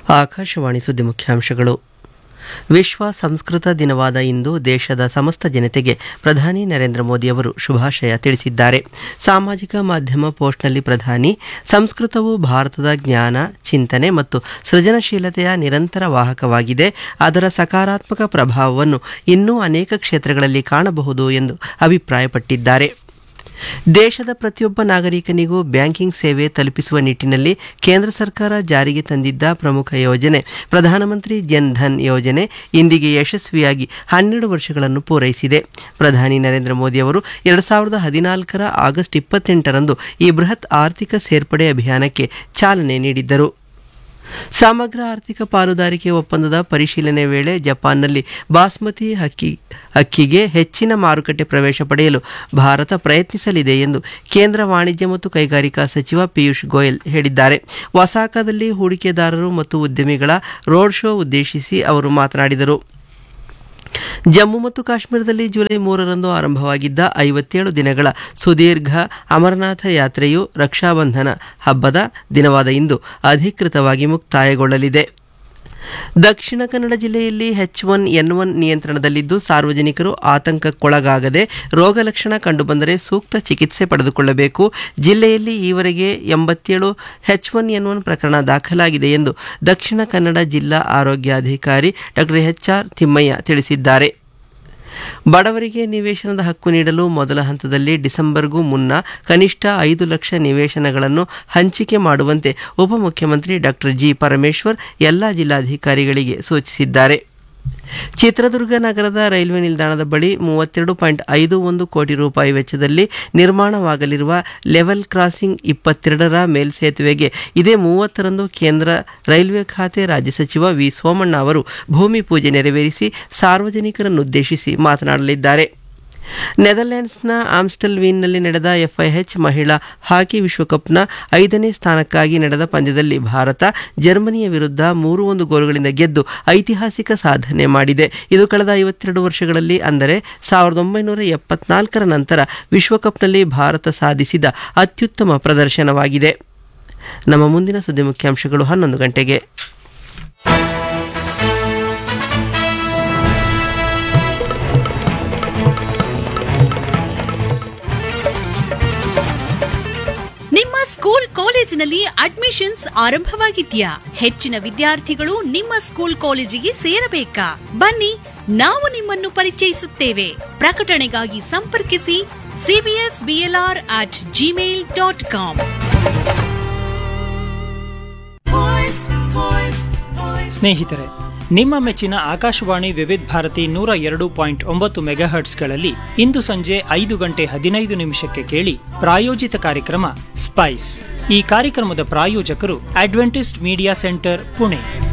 ಆಕಾಶವಾಣಿ ಸುದ್ದಿ ಮುಖ್ಯಾಂಶಗಳು ವಿಶ್ವ ಸಂಸ್ಕೃತ ದಿನವಾದ ಇಂದು ದೇಶದ ಸಮಸ್ತ ಜನತೆಗೆ ಪ್ರಧಾನಿ ನರೇಂದ್ರ ಮೋದಿ ಅವರು ಶುಭಾಶಯ ತಿಳಿಸಿದ್ದಾರೆ ಸಾಮಾಜಿಕ ಮಾಧ್ಯಮ ಪೋಸ್ಟ್ನಲ್ಲಿ ಪ್ರಧಾನಿ ಸಂಸ್ಕೃತವು ಭಾರತದ ಜ್ಞಾನ ಚಿಂತನೆ ಮತ್ತು ಸೃಜನಶೀಲತೆಯ ನಿರಂತರ ವಾಹಕವಾಗಿದೆ ಅದರ ಸಕಾರಾತ್ಮಕ ಪ್ರಭಾವವನ್ನು ಇನ್ನೂ ಅನೇಕ ಕ್ಷೇತ್ರಗಳಲ್ಲಿ ಕಾಣಬಹುದು ಎಂದು ಅಭಿಪ್ರಾಯಪಟ್ಟಿದ್ದಾರೆ ದೇಶದ ಪ್ರತಿಯೊಬ್ಬ ನಾಗರಿಕನಿಗೂ ಬ್ಯಾಂಕಿಂಗ್ ಸೇವೆ ತಲುಪಿಸುವ ನಿಟ್ಟಿನಲ್ಲಿ ಕೇಂದ್ರ ಸರ್ಕಾರ ಜಾರಿಗೆ ತಂದಿದ್ದ ಪ್ರಮುಖ ಯೋಜನೆ ಪ್ರಧಾನಮಂತ್ರಿ ಜನ್ ಧನ್ ಯೋಜನೆ ಇಂದಿಗೆ ಯಶಸ್ವಿಯಾಗಿ ಹನ್ನೆರಡು ವರ್ಷಗಳನ್ನು ಪೂರೈಸಿದೆ ಪ್ರಧಾನಿ ನರೇಂದ್ರ ಮೋದಿ ಅವರು ಎರಡು ಸಾವಿರದ ಹದಿನಾಲ್ಕರ ಆಗಸ್ಟ್ ಇಪ್ಪತ್ತೆಂಟರಂದು ಈ ಬೃಹತ್ ಆರ್ಥಿಕ ಸೇರ್ಪಡೆ ಅಭಿಯಾನಕ್ಕೆ ಚಾಲನೆ ನೀಡಿದ್ದರು ಸಮಗ್ರ ಆರ್ಥಿಕ ಪಾಲುದಾರಿಕೆ ಒಪ್ಪಂದದ ಪರಿಶೀಲನೆ ವೇಳೆ ಜಪಾನ್ನಲ್ಲಿ ಬಾಸ್ಮತಿ ಅಕ್ಕಿ ಅಕ್ಕಿಗೆ ಹೆಚ್ಚಿನ ಮಾರುಕಟ್ಟೆ ಪ್ರವೇಶ ಪಡೆಯಲು ಭಾರತ ಪ್ರಯತ್ನಿಸಲಿದೆ ಎಂದು ಕೇಂದ್ರ ವಾಣಿಜ್ಯ ಮತ್ತು ಕೈಗಾರಿಕಾ ಸಚಿವ ಪಿಯೂಷ್ ಗೋಯಲ್ ಹೇಳಿದ್ದಾರೆ ಒಸಾಕಾದಲ್ಲಿ ಹೂಡಿಕೆದಾರರು ಮತ್ತು ಉದ್ಯಮಿಗಳ ರೋಡ್ ಶೋ ಉದ್ದೇಶಿಸಿ ಅವರು ಮಾತನಾಡಿದರು ಜಮ್ಮು ಮತ್ತು ಕಾಶ್ಮೀರದಲ್ಲಿ ಜುಲೈ ಮೂರರಂದು ಆರಂಭವಾಗಿದ್ದ ಐವತ್ತೇಳು ದಿನಗಳ ಸುದೀರ್ಘ ಅಮರನಾಥ ಯಾತ್ರೆಯು ರಕ್ಷಾಬಂಧನ ಹಬ್ಬದ ದಿನವಾದ ಇಂದು ಅಧಿಕೃತವಾಗಿ ಮುಕ್ತಾಯಗೊಳ್ಳಲಿದೆ ದಕ್ಷಿಣ ಕನ್ನಡ ಜಿಲ್ಲೆಯಲ್ಲಿ ಎಚ್ ಒನ್ ಎನ್ ಒನ್ ನಿಯಂತ್ರಣದಲ್ಲಿದ್ದು ಸಾರ್ವಜನಿಕರು ಆತಂಕಕ್ಕೊಳಗಾಗದೆ ರೋಗ ಲಕ್ಷಣ ಕಂಡುಬಂದರೆ ಸೂಕ್ತ ಚಿಕಿತ್ಸೆ ಪಡೆದುಕೊಳ್ಳಬೇಕು ಜಿಲ್ಲೆಯಲ್ಲಿ ಈವರೆಗೆ ಎಂಬತ್ತೇಳು ಎಚ್ ಒನ್ ಎನ್ ಒನ್ ಪ್ರಕರಣ ದಾಖಲಾಗಿದೆ ಎಂದು ದಕ್ಷಿಣ ಕನ್ನಡ ಜಿಲ್ಲಾ ಆರೋಗ್ಯಾಧಿಕಾರಿ ಡಾಕ್ಟರ್ ಎಚ್ ಆರ್ ತಿಮ್ಮಯ್ಯ ತಿಳಿಸಿದ್ದಾರೆ ಬಡವರಿಗೆ ನಿವೇಶನದ ಹಕ್ಕು ನೀಡಲು ಮೊದಲ ಹಂತದಲ್ಲಿ ಡಿಸೆಂಬರ್ಗೂ ಮುನ್ನ ಕನಿಷ್ಠ ಐದು ಲಕ್ಷ ನಿವೇಶನಗಳನ್ನು ಹಂಚಿಕೆ ಮಾಡುವಂತೆ ಉಪಮುಖ್ಯಮಂತ್ರಿ ಡಾಕ್ಟರ್ ಜಿ ಪರಮೇಶ್ವರ್ ಎಲ್ಲ ಜಿಲ್ಲಾಧಿಕಾರಿಗಳಿಗೆ ಸೂಚಿಸಿದ್ದಾರೆ ಚಿತ್ರದುರ್ಗ ನಗರದ ರೈಲ್ವೆ ನಿಲ್ದಾಣದ ಬಳಿ ಮೂವತ್ತೆರಡು ಪಾಯಿಂಟ್ ಐದು ಒಂದು ಕೋಟಿ ರೂಪಾಯಿ ವೆಚ್ಚದಲ್ಲಿ ನಿರ್ಮಾಣವಾಗಲಿರುವ ಲೆವೆಲ್ ಕ್ರಾಸಿಂಗ್ ಇಪ್ಪತ್ತೆರಡರ ಮೇಲ್ಸೇತುವೆಗೆ ಇದೇ ಮೂವತ್ತರಂದು ಕೇಂದ್ರ ರೈಲ್ವೆ ಖಾತೆ ರಾಜ್ಯ ಸಚಿವ ವಿ ಸೋಮಣ್ಣ ಅವರು ಭೂಮಿ ಪೂಜೆ ನೆರವೇರಿಸಿ ಸಾರ್ವಜನಿಕರನ್ನುದ್ದೇಶಿಸಿ ಮಾತನಾಡಲಿದ್ದಾರೆ ನೆದರ್ಲೆಂಡ್ಸ್ನ ಆಮ್ಸ್ಟಲ್ವೀನ್ನಲ್ಲಿ ನಡೆದ ಎಫ್ಐಎಚ್ ಮಹಿಳಾ ಹಾಕಿ ವಿಶ್ವಕಪ್ನ ಐದನೇ ಸ್ಥಾನಕ್ಕಾಗಿ ನಡೆದ ಪಂದ್ಯದಲ್ಲಿ ಭಾರತ ಜರ್ಮನಿಯ ವಿರುದ್ಧ ಮೂರು ಒಂದು ಗೋಲುಗಳಿಂದ ಗೆದ್ದು ಐತಿಹಾಸಿಕ ಸಾಧನೆ ಮಾಡಿದೆ ಇದು ಕಳೆದ ಐವತ್ತೆರಡು ವರ್ಷಗಳಲ್ಲಿ ಅಂದರೆ ಸಾವಿರದ ಒಂಬೈನೂರ ಎಪ್ಪತ್ನಾಲ್ಕರ ನಂತರ ವಿಶ್ವಕಪ್ನಲ್ಲಿ ಭಾರತ ಸಾಧಿಸಿದ ಅತ್ಯುತ್ತಮ ಪ್ರದರ್ಶನವಾಗಿದೆ ನಮ್ಮ ಮುಂದಿನ ಸುದ್ದಿ ಮುಖ್ಯಾಂಶಗಳು ಹನ್ನೊಂದು ಗಂಟೆಗೆ ನಿಮ್ಮ ಸ್ಕೂಲ್ ಕಾಲೇಜಿನಲ್ಲಿ ಅಡ್ಮಿಷನ್ಸ್ ಆರಂಭವಾಗಿದ್ಯಾ ಹೆಚ್ಚಿನ ವಿದ್ಯಾರ್ಥಿಗಳು ನಿಮ್ಮ ಸ್ಕೂಲ್ ಕಾಲೇಜಿಗೆ ಸೇರಬೇಕಾ ಬನ್ನಿ ನಾವು ನಿಮ್ಮನ್ನು ಪರಿಚಯಿಸುತ್ತೇವೆ ಪ್ರಕಟಣೆಗಾಗಿ ಸಂಪರ್ಕಿಸಿ CBS BLR at Gmail dot com ಸ್ನೇಹಿತರೆ ನಿಮ್ಮ ಮೆಚ್ಚಿನ ಆಕಾಶವಾಣಿ ವಿವಿಧ ಭಾರತಿ ನೂರ ಎರಡು ಪಾಯಿಂಟ್ ಒಂಬತ್ತು ಮೆಗಾಹರ್ಟ್ಸ್ಗಳಲ್ಲಿ ಇಂದು ಸಂಜೆ ಐದು ಗಂಟೆ ಹದಿನೈದು ನಿಮಿಷಕ್ಕೆ ಕೇಳಿ ಪ್ರಾಯೋಜಿತ ಕಾರ್ಯಕ್ರಮ ಸ್ಪೈಸ್ ಈ ಕಾರ್ಯಕ್ರಮದ ಪ್ರಾಯೋಜಕರು ಅಡ್ವೆಂಟಿಸ್ಟ್ ಮೀಡಿಯಾ ಸೆಂಟರ್ ಪುಣೆ